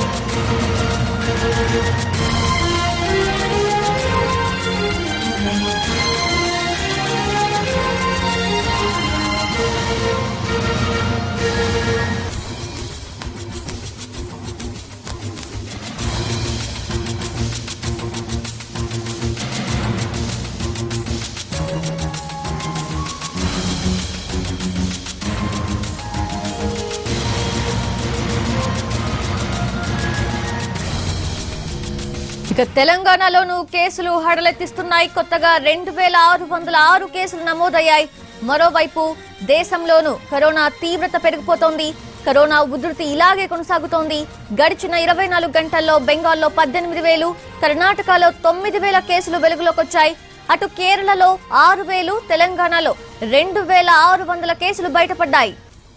ఇక తెలంగాణలోనూ కేసులు హడలెత్తిస్తున్నాయి కొత్తగా రెండు వేల ఆరు వందల ఆరు కేసులు నమోదయ్యాయి మరోవైపు దేశంలోనూ కరోనా తీవ్రత పెరిగిపోతోంది కరోనా ఉధృతి ఇలాగే కొనసాగుతోంది గడిచిన ఇరవై నాలుగు గంటల్లో బెంగాల్లో పద్దెనిమిది వేలు కర్ణాటకలో తొమ్మిది వేల కేసులు వెలుగులోకి వచ్చాయి అటు కేరళలో ఆరు వేలు తెలంగాణలో రెండు వేల ఆరు వందల కేసులు బయటపడ్డాయి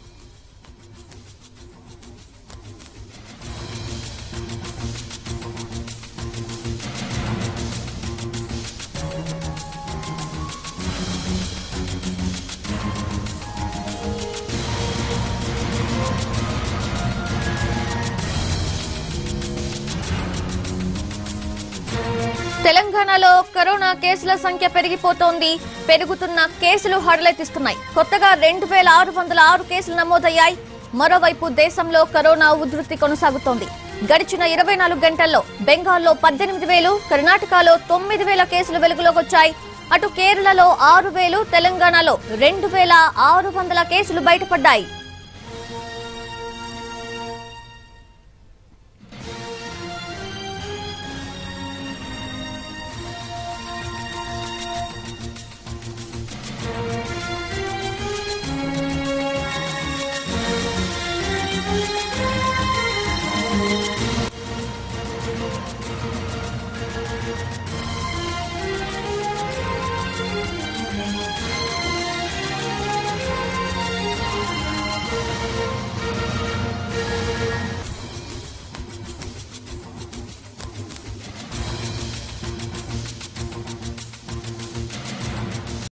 తెలంగాణలో కరోనా కేసుల సంఖ్య పెరిగిపోతోంది పెరుగుతున్న కేసులు హడలెత్తిస్తున్నాయి కొత్తగా రెండు వేల ఆరు వందల ఆరు కేసులు నమోదయ్యాయి మరోవైపు దేశంలో కరోనా ఉధృతి కొనసాగుతోంది గడిచిన ఇరవై నాలుగు గంటల్లో బెంగాల్లో పద్దెనిమిది వేలు కర్ణాటకలో తొమ్మిది వేల కేసులు వెలుగులోకి వచ్చాయి అటు కేరళలో ఆరు వేలు తెలంగాణలో రెండు వేల ఆరు వందల కేసులు బయటపడ్డాయి